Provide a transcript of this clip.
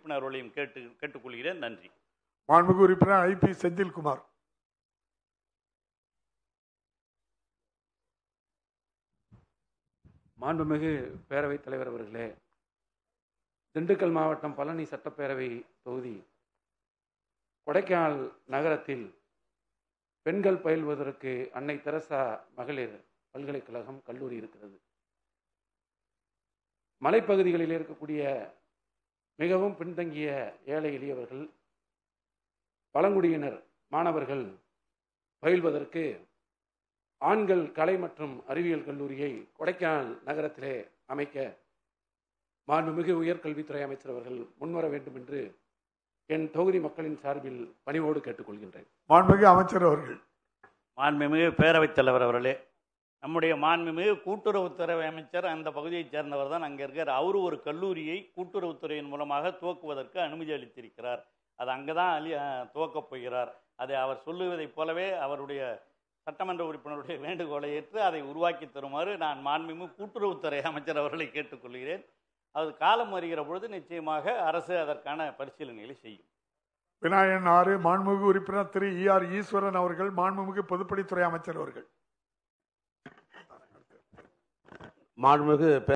உறுப்பினர்களையும் கேட்டு கேட்டுக்கொள்கிறேன் நன்றி மாண்புமிகு உறுப்பினர் ஐ பி செந்தில்குமார் மாண்புமிகு பேரவைத் தலைவர் அவர்களே திண்டுக்கல் மாவட்டம் பழனி சட்டப்பேரவை தொகுதி கொடைக்கானல் நகரத்தில் பெண்கள் பயில்வதற்கு அன்னை தெரசா மகளிர் பல்கலைக்கழகம் கல்லூரி இருக்கிறது மலைப்பகுதிகளில் இருக்கக்கூடிய மிகவும் பின்தங்கிய ஏழை எளியவர்கள் பழங்குடியினர் மாணவர்கள் பயில்வதற்கு ஆண்கள் கலை மற்றும் அறிவியல் கல்லூரியை கொடைக்கானல் நகரத்திலே அமைக்க மாண்புமிகு உயர்கல்வித்துறை அமைச்சர் அவர்கள் முன்வர வேண்டும் என்று என் தொகுதி மக்களின் சார்பில் பணிவோடு கேட்டுக்கொள்கின்றேன் மாண்புமிகு அமைச்சர் அவர்கள் மாண்புமிகு பேரவைத் தலைவர் அவர்களே நம்முடைய மாண்புமிகு கூட்டுறவுத்துறை அமைச்சர் அந்த பகுதியைச் சேர்ந்தவர் தான் அங்கே இருக்கார் அவரு ஒரு கல்லூரியை கூட்டுறவுத்துறையின் மூலமாக துவக்குவதற்கு அனுமதி அளித்திருக்கிறார் அது அங்கே தான் அலி அஹ், துவக்கப் போகிறார் அதை அவர் சொல்லுவதைப் போலவே அவருடைய சட்டமன்ற உறுப்பினருடைய வேண்டுகோளை ஏற்று அதை உருவாக்கி தருமாறு நான் மாண்புமிகு கூட்டுறவுத்துறை அமைச்சர் அவர்களை கேட்டுக்கொள்கிறேன் அது காலம் வருகிற பொழுது நிச்சயமாக அரசு அதற்கான பரிசீலனைகளை செய்யும் விநாயகன் ஆறு மாண்புமிகு உறுப்பினர் திரு இ ஆர் ஈஸ்வரன் அவர்கள் மாண்புமிகு பொதுப்பணித்துறை அமைச்சர் அவர்கள் மாண்புமிகு